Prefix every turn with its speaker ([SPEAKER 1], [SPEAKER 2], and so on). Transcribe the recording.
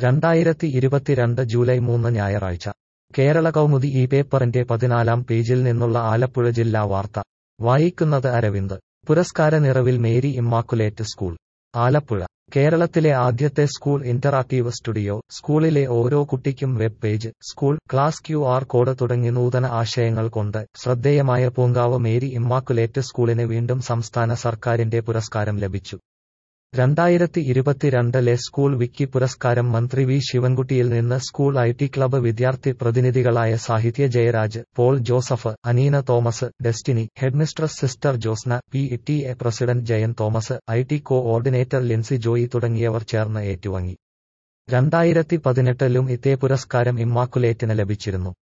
[SPEAKER 1] രണ്ടായിരത്തി ഇരുപത്തിരണ്ട് ജൂലൈ മൂന്ന് ഞായറാഴ്ച കേരള കൗമുദി ഈ പേപ്പറിന്റെ പതിനാലാം പേജിൽ നിന്നുള്ള ആലപ്പുഴ ജില്ലാ വാർത്ത വായിക്കുന്നത് അരവിന്ദ് പുരസ്കാര നിറവിൽ മേരി ഇമ്മാക്കുലേറ്റ് സ്കൂൾ ആലപ്പുഴ കേരളത്തിലെ ആദ്യത്തെ സ്കൂൾ ഇന്ററാക്ടീവ് സ്റ്റുഡിയോ സ്കൂളിലെ ഓരോ കുട്ടിക്കും web page school class Q R code തുടങ്ങി നൂതന ആശയങ്ങൾ കൊണ്ട് ശ്രദ്ധേയമായ പൂങ്കാവ് മേരി ഇമ്മാക്കുലേറ്റ് സ്കൂളിന് വീണ്ടും സംസ്ഥാന സർക്കാരിന്റെ പുരസ്കാരം ലഭിച്ചു രണ്ടായിരത്തി ഇരുപത്തിരണ്ടിലെ സ്കൂൾ വിക്കി പുരസ്കാരം മന്ത്രി വി ശിവൻകുട്ടിയിൽ നിന്ന് സ്കൂൾ ഐ ടി ക്ലബ്ബ് വിദ്യാർത്ഥി പ്രതിനിധികളായ Sahithya Jayaraj Paul Joseph Aneena Thomas Destiny headmistress sister Josna P T A president Jayan Thomas I T coordinator Lincy Joy തുടങ്ങിയവർ ചേർന്ന് ഏറ്റുവാങ്ങി രണ്ടായിരത്തി പതിനെട്ടിലും ഇതേ പുരസ്കാരം ഇമ്മാക്കുലേറ്റിന് ലഭിച്ചിരുന്നു